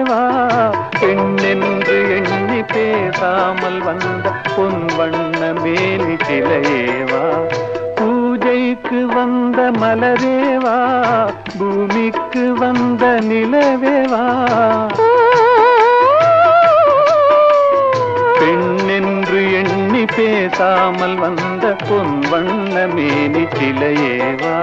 மலரேவா பெண்ணென்று எண்ணி பேசாமல் வந்த பொன் வண்ண மேலி சிலையேவா பூஜைக்கு வந்த மலரேவா பூமிக்கு வந்த நிலவேவா பெண்ணென்று எண்ணி பேசாமல் வந்த பொன் வண்ண மேனி சிலையேவா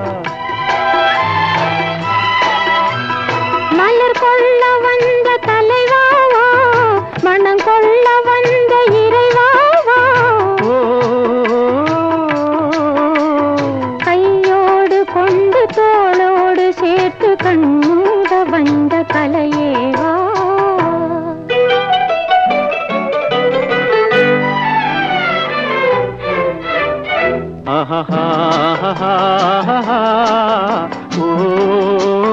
மலர் கொள்ள வந்த தலைவாவா மனம் கொள்ள வந்த இறைவாவா ஓ கையோடு கொண்டு தோளோடு சேர்த்து கண்மூட வந்த கலையேவா ஆஹாஹாஹாஹாஹா. ஓ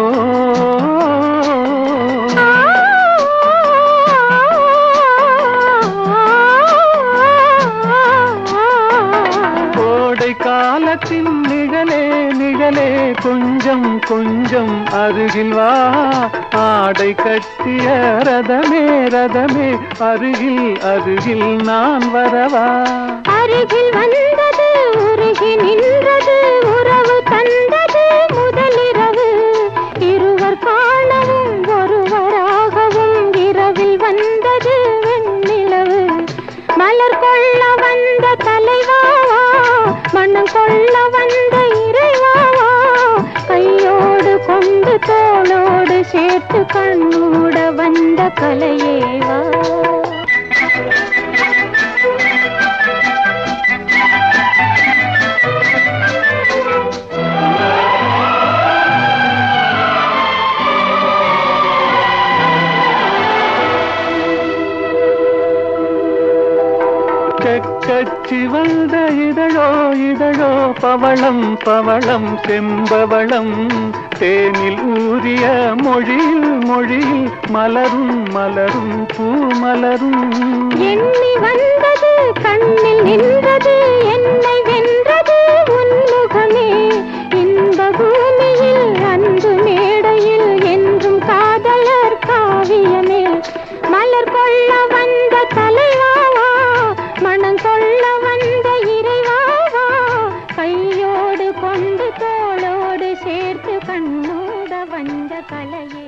கோடை காலத்தின் நிழலே நிழலே கொஞ்சம் கொஞ்சம் அருகில் வா ஆடை கட்டிய ரதமே ரதமே அருகில் அருகில் நான் வரவா அருகில் வந்தது உருகி நின்றது உறவு தந்தது முதலிரவு இருவர் காணவும் ஒருவராகவும் இரவில் வந்தது வெண்ணிலவு மலர் கொள்ள வந்த தலைவாவா மனம் கொள்ள வந்த இறைவாவா கையோடு கொண்டு தோளோடு சேர்த்து கண்ணூட வந்த கலையேவா செக்கச்சி வந்த இதழோ இதழோ பவளம் பவளம் செம்பவளம் தேனில் ஊறிய மொழியில் மொழியில் மலரும் மலரும் பூமலரும் எண்ணி வந்தது கண்ணில் நின்றது என்னை வென்றது உன்முகமே இந்த பூமியில் அன்பு மேடையில் என்றும் காதலர் காவியமே மலர் கொள்ள வந்த தலைவாவா மனம் கொள்ள வந்த இறைவாவா கையோடு கொண்டு தோளோடு சேர்த்து கண்ணோட வந்த கலையே